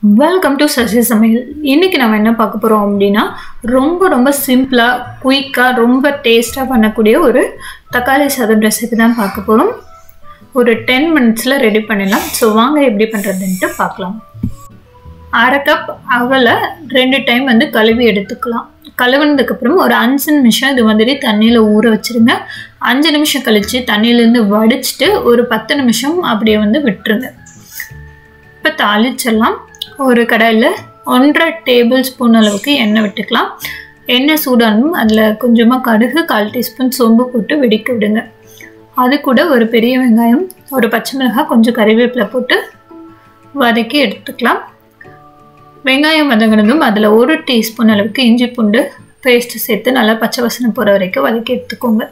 welcome to Sasi சமையல் இன்னைக்கு நம்ம என்ன பார்க்க போகிறோம் அப்படின்னா ரொம்ப ரொம்ப சிம்பிளாக குயிக்காக ரொம்ப டேஸ்ட்டாக பண்ணக்கூடிய ஒரு தக்காளி சாதம் ரெசிபி தான் பார்க்க போகிறோம் ஒரு டென் மினிட்ஸில் ரெடி பண்ணிடலாம் ஸோ வாங்க எப்படி பண்ணுறதுன்ட்டு பார்க்கலாம் அரை கப் அவலை ரெண்டு டைம் வந்து கழுவி எடுத்துக்கலாம் கழுவுனதுக்கப்புறம் ஒரு அஞ்சு நிமிஷம் இது மாதிரி தண்ணியில் ஊற வச்சுருங்க அஞ்சு நிமிஷம் கழித்து தண்ணியிலேருந்து வடிச்சிட்டு ஒரு பத்து நிமிஷம் அப்படியே வந்து விட்டுருங்க இப்போ தாளிச்சிடலாம் ஒரு கடாயில் ஒன்றரை டேபிள் ஸ்பூன் அளவுக்கு எண்ணெய் விட்டுக்கலாம் எண்ணெய் சூடானும் அதில் கொஞ்சமாக கடுகு கால் டீஸ்பூன் சோம்பு போட்டு வெடிக்க விடுங்க அது கூட ஒரு பெரிய வெங்காயம் ஒரு பச்சை மிளகாய் கொஞ்சம் கறிவேப்பிலை போட்டு வதக்கி எடுத்துக்கலாம் வெங்காயம் வதங்கினதும் அதில் ஒரு டீஸ்பூன் அளவுக்கு இஞ்சி பூண்டு பேஸ்ட்டு சேர்த்து நல்லா பச்சை வாசனை போகிற வரைக்கும் வதக்கி எடுத்துக்கோங்க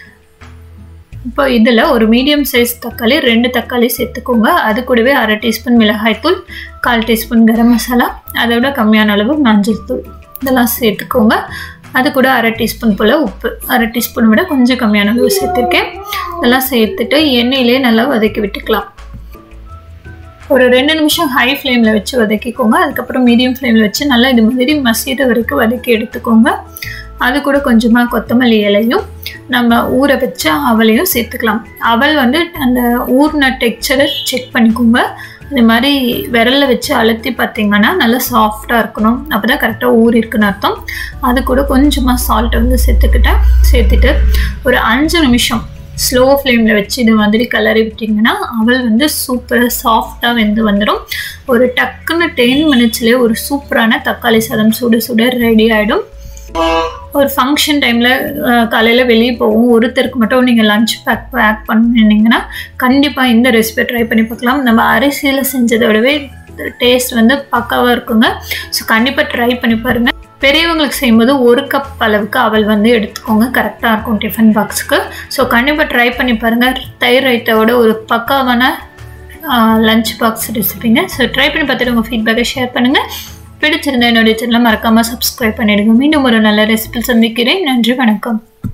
இப்போ இதில் ஒரு மீடியம் சைஸ் தக்காளி ரெண்டு தக்காளி சேர்த்துக்கோங்க அது கூடவே அரை டீஸ்பூன் மிளகாய்த்தூள் கால் டீஸ்பூன் கரம் மசாலா அதை விட கம்மியான அளவு மஞ்சள் தூள் இதெல்லாம் சேர்த்துக்கோங்க அது கூட அரை டீஸ்பூன் போல் உப்பு அரை டீஸ்பூன் விட கொஞ்சம் கம்மியான அளவு சேர்த்துருக்கேன் இதெல்லாம் சேர்த்துட்டு எண்ணெயிலே நல்லா வதக்கி விட்டுக்கலாம் ஒரு ரெண்டு நிமிஷம் ஹை ஃப்ளேமில் வச்சு வதக்கிக்கோங்க அதுக்கப்புறம் மீடியம் ஃப்ளேமில் வச்சு நல்லா இது மாதிரி மசித வரைக்கும் வதக்கி எடுத்துக்கோங்க அது கூட கொஞ்சமாக கொத்தமல்லி இலையும் நம்ம ஊற வச்ச அவளையும் சேர்த்துக்கலாம் அவல் வந்து அந்த ஊர்ன டெக்ஸ்சரை செக் பண்ணிக்கோங்க இது மாதிரி விரலில் வச்சு அழுத்தி பார்த்தீங்கன்னா நல்லா சாஃப்டாக இருக்கணும் அப்போ தான் கரெக்டாக ஊறி இருக்குன்னு அர்த்தம் அது கூட கொஞ்சமாக சால்ட் வந்து சேர்த்துக்கிட்டேன் சேர்த்துட்டு ஒரு அஞ்சு நிமிஷம் ஸ்லோ ஃப்ளேமில் வச்சு இது மாதிரி கலரி விட்டிங்கன்னா அவள் வந்து சூப்பராக சாஃப்டாக வெந்து வந்துடும் ஒரு டக்குன்னு டென் மினிட்ஸ்லேயே ஒரு சூப்பரான தக்காளி சாதம் சுட சுட ரெடி ஆகிடும் ஒரு ஃபங்க்ஷன் டைமில் காலையில் வெளியே போவோம் ஒருத்தருக்கு மட்டும் நீங்கள் லஞ்ச் பேக் பேக் பண்ணினீங்கன்னா கண்டிப்பாக இந்த ரெசிபியை ட்ரை பண்ணி பார்க்கலாம் நம்ம அரிசியில் செஞ்சதை விடவே டேஸ்ட் வந்து பக்காவாக இருக்குங்க ஸோ கண்டிப்பாக ட்ரை பண்ணி பாருங்கள் பெரியவங்களுக்கு செய்யும்போது ஒரு கப் அளவுக்கு அவள் வந்து எடுத்துக்கோங்க கரெக்டாக இருக்கும் டிஃபன் பாக்ஸுக்கு ஸோ கண்டிப்பாக ட்ரை பண்ணி பாருங்கள் தயிர் ரைத்தாவோட ஒரு பக்காவான லஞ்ச் பாக்ஸ் ரெசிபிங்க ஸோ ட்ரை பண்ணி பார்த்துட்டு உங்கள் ஃபீட்பேக்கை ஷேர் பண்ணுங்கள் பிடிச்சிருந்தா என்னுடைய சேனலை மறக்காமல் சப்ஸ்கிரைப் பண்ணிடுங்க மீண்டும் ஒரு நல்ல ரெசிபி சந்திக்கிறேன் நன்றி வணக்கம்